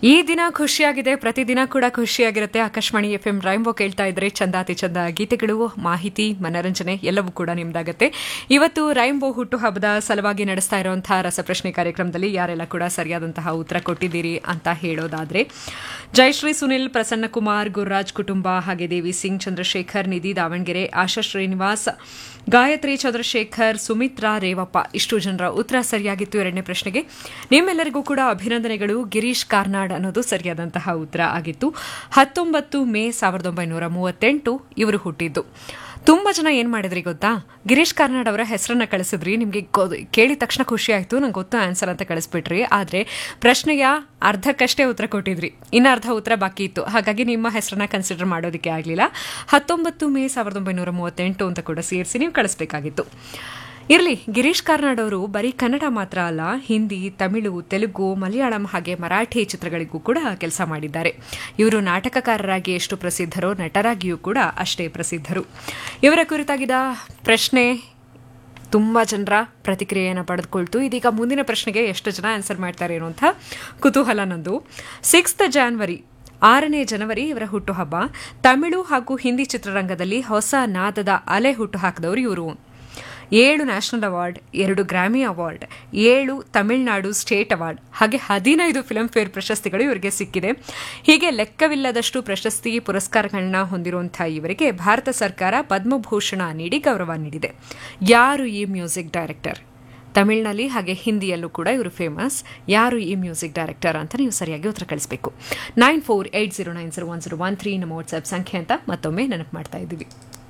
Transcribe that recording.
ಈ ದಿನ ಖುಷಿಯಾಗಿದೆ ಪ್ರತಿದಿನ ಕೂಡ ಖುಷಿಯಾಗಿರುತ್ತೆ ಆಕಾಶವಾಣಿ ಎಫ್ ಎಂ ರೈಂಬೋ ಕೇಳ್ತಾ ಇದ್ರೆ ಚಂದಾತಿ ಚಂದ ಗೀತೆಗಳು ಮಾಹಿತಿ ಮನರಂಜನೆ ಎಲ್ಲವೂ ಕೂಡ ನಿಮ್ದಾಗತ್ತೆ ಇವತ್ತು ರೈಂಬೋ ಹುಟ್ಟುಹಬ್ಬದ ಸಲುವಾಗಿ ನಡೆಸ್ತಾ ಇರುವಂತಹ ರಸಪ್ರಶ್ನೆ ಕಾರ್ಯಕ್ರಮದಲ್ಲಿ ಯಾರೆಲ್ಲ ಕೂಡ ಸರಿಯಾದಂತಹ ಉತ್ತರ ಕೊಟ್ಟಿದ್ದೀರಿ ಅಂತ ಹೇಳೋದಾದ್ರೆ ಜಯಶ್ರೀ ಸುನಿಲ್ ಪ್ರಸನ್ನಕುಮಾರ್ ಗುರುರಾಜ್ ಕುಟುಂಬ ಹಾಗೆ ದೇವಿ ಸಿಂಗ್ ಚಂದ್ರಶೇಖರ್ ನಿಧಿ ದಾವಣಗೆರೆ ಆಶಾ ಶ್ರೀನಿವಾಸ್ ಗಾಯತ್ರಿ ಚಂದ್ರಶೇಖರ್ ಸುಮಿತ್ರಾ ರೇವಪ್ಪ ಇಷ್ಟು ಜನರ ಉತ್ತರ ಸರಿಯಾಗಿತ್ತು ಎರಡನೇ ಪ್ರಶ್ನೆಗೆ ನಿಮ್ಮೆಲ್ಲರಿಗೂ ಕೂಡ ಅಭಿನಂದನೆಗಳು ಗಿರೀಶ್ ಕಾರ್ನಾಡ್ ಅನ್ನೋದು ಸರಿಯಾದಂತಹ ಉತ್ತರ ಆಗಿತ್ತು ಹತ್ತೊಂಬತ್ತು ಮೇ ಸಾವಿರದ ಒಂಬೈನೂರ ಮೂವತ್ತೆಂಟು ಇವರು ಹುಟ್ಟಿದ್ದು ತುಂಬಾ ಜನ ಏನ್ ಮಾಡಿದ್ರಿ ಗೊತ್ತಾ ಗಿರೀಶ್ ಕಾರ್ನಾಡ್ ಅವರ ಹೆಸರನ್ನ ಕಳಿಸಿದ್ರಿ ನಿಮಗೆ ಕೇಳಿದ ತಕ್ಷಣ ಖುಷಿ ಆಯ್ತು ನಂಗೆ ಗೊತ್ತು ಆನ್ಸರ್ ಅಂತ ಕಳಿಸ್ಬಿಟ್ರಿ ಆದ್ರೆ ಪ್ರಶ್ನೆಯ ಅರ್ಧಕ್ಕಷ್ಟೇ ಉತ್ತರ ಕೊಟ್ಟಿದ್ರಿ ಇನ್ನ ಅರ್ಧ ಉತ್ತರ ಬಾಕಿ ಇತ್ತು ಹಾಗಾಗಿ ನಿಮ್ಮ ಹೆಸರನ್ನ ಕನ್ಸಿಡರ್ ಮಾಡೋದಕ್ಕೆ ಆಗಲಿಲ್ಲ ಹತ್ತೊಂಬತ್ತು ಮೇ ಸಾವಿರದ ಒಂಬೈನೂರ ಮೂವತ್ತೆಂಟು ಅಂತ ಕೂಡ ಸೇರಿಸಿ ನೀವು ಕಳಿಸ್ಬೇಕಾಗಿತ್ತು ಇರಲಿ ಗಿರೀಶ್ ಕಾರ್ನಾಡ್ ಅವರು ಬರೀ ಕನ್ನಡ ಮಾತ್ರ ಅಲ್ಲ ಹಿಂದಿ ತಮಿಳು ತೆಲುಗು ಮಲಯಾಳಂ ಹಾಗೆ ಮರಾಠಿ ಚಿತ್ರಗಳಿಗೂ ಕೂಡ ಕೆಲಸ ಮಾಡಿದ್ದಾರೆ ಇವರು ನಾಟಕಕಾರರಾಗಿ ಎಷ್ಟು ಪ್ರಸಿದ್ಧರೋ ನಟರಾಗಿಯೂ ಕೂಡ ಅಷ್ಟೇ ಪ್ರಸಿದ್ಧರು ಇವರ ಕುರಿತಾಗಿದ್ದ ಪ್ರಶ್ನೆ ತುಂಬ ಜನರ ಪ್ರತಿಕ್ರಿಯೆಯನ್ನು ಪಡೆದುಕೊಳ್ತು ಇದೀಗ ಮುಂದಿನ ಪ್ರಶ್ನೆಗೆ ಎಷ್ಟು ಜನ ಆನ್ಸರ್ ಮಾಡ್ತಾರೆ ಅನ್ನುವಂಥ ಕುತೂಹಲ ನಂದು ಸಿಕ್ಸ್ತ್ ಜಾನ್ವರಿ ಆರನೇ ಜನವರಿ ಇವರ ಹುಟ್ಟುಹಬ್ಬ ತಮಿಳು ಹಾಗೂ ಹಿಂದಿ ಚಿತ್ರರಂಗದಲ್ಲಿ ಹೊಸ ನಾದದ ಅಲೆ ಹುಟ್ಟುಹಾಕಿದವರು ಇವರು ಏಳು ನ್ಯಾಷನಲ್ ಅವಾರ್ಡ್ ಎರಡು ಗ್ರಾಮಿ ಅವಾರ್ಡ್ ಏಳು ತಮಿಳುನಾಡು ಸ್ಟೇಟ್ ಅವಾರ್ಡ್ ಹಾಗೆ ಹದಿನೈದು ಫಿಲ್ಮ್ ಫೇರ್ ಪ್ರಶಸ್ತಿಗಳು ಇವರಿಗೆ ಸಿಕ್ಕಿದೆ ಹೀಗೆ ಲೆಕ್ಕವಿಲ್ಲದಷ್ಟು ಪ್ರಶಸ್ತಿ ಪುರಸ್ಕಾರಗಳನ್ನ ಹೊಂದಿರುವಂತಹ ಇವರಿಗೆ ಭಾರತ ಸರ್ಕಾರ ಪದ್ಮಭೂಷಣ ನೀಡಿ ಗೌರವ ನೀಡಿದೆ ಯಾರು ಈ ಮ್ಯೂಸಿಕ್ ಡೈರೆಕ್ಟರ್ ತಮಿಳಿನಲ್ಲಿ ಹಾಗೆ ಹಿಂದಿಯಲ್ಲೂ ಕೂಡ ಇವರು ಫೇಮಸ್ ಯಾರು ಈ ಮ್ಯೂಸಿಕ್ ಡೈರೆಕ್ಟರ್ ಅಂತ ನೀವು ಸರಿಯಾಗಿ ಉತ್ತರ ಕಳಿಸಬೇಕು nine four eight zero nine zero one zero one three ನಮ್ಮ ವಾಟ್ಸ್ಆಪ್ ಸಂಖ್ಯೆ ಅಂತ ಮತ್ತೊಮ್ಮೆ ನೆನಪು ಮಾಡ್ತಾ ಇದ್ದೀವಿ